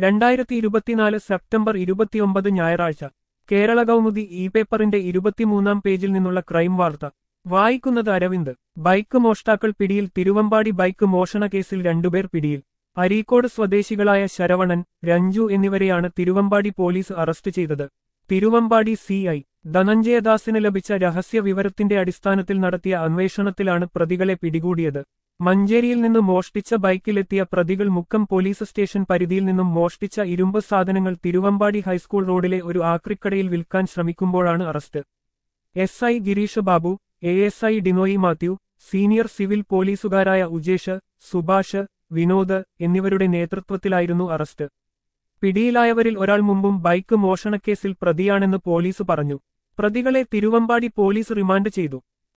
രണ്ടായിരത്തി ഇരുപത്തിനാല് സെപ്റ്റംബർ ഇരുപത്തിയൊമ്പത് ഞായറാഴ്ച കേരള കൗമുദി ഇ പേപ്പറിന്റെ ഇരുപത്തിമൂന്നാം പേജിൽ നിന്നുള്ള ക്രൈം വാർത്ത വായിക്കുന്നത് അരവിന്ദ് ബൈക്ക് മോഷ്ടാക്കൾ പിടിയിൽ തിരുവമ്പാടി ബൈക്ക് മോഷണ കേസിൽ രണ്ടുപേർ പിടിയിൽ അരീക്കോട് സ്വദേശികളായ ശരവണൻ രഞ്ജു എന്നിവരെയാണ് തിരുവമ്പാടി പോലീസ് അറസ്റ്റ് ചെയ്തത് തിരുവമ്പാടി സി ഐ ധനഞ്ജയദാസിന് ലഭിച്ച രഹസ്യ വിവരത്തിന്റെ അടിസ്ഥാനത്തിൽ നടത്തിയ അന്വേഷണത്തിലാണ് പ്രതികളെ പിടികൂടിയത് മഞ്ചേരിയിൽ നിന്ന് മോഷ്ടിച്ച ബൈക്കിലെത്തിയ പ്രതികൾ മുക്കം പോലീസ് സ്റ്റേഷൻ പരിധിയിൽ നിന്നും മോഷ്ടിച്ച ഇരുമ്പ് സാധനങ്ങൾ തിരുവമ്പാടി ഹൈസ്കൂൾ റോഡിലെ ഒരു ആക്രിക്കടയിൽ വിൽക്കാൻ ശ്രമിക്കുമ്പോഴാണ് arrest S I Gireesh Babu A S I Dinoy Mathew senior civil പോലീസുകാരായ ഉജേഷ് സുഭാഷ് വിനോദ് എന്നിവരുടെ നേതൃത്വത്തിലായിരുന്നു അറസ്റ്റ് പിടിയിലായവരിൽ ഒരാൾ മുമ്പും ബൈക്ക് മോഷണക്കേസിൽ പ്രതിയാണെന്ന് പോലീസ് പറഞ്ഞു പ്രതികളെ തിരുവമ്പാടി പോലീസ് റിമാൻഡ് ചെയ്തു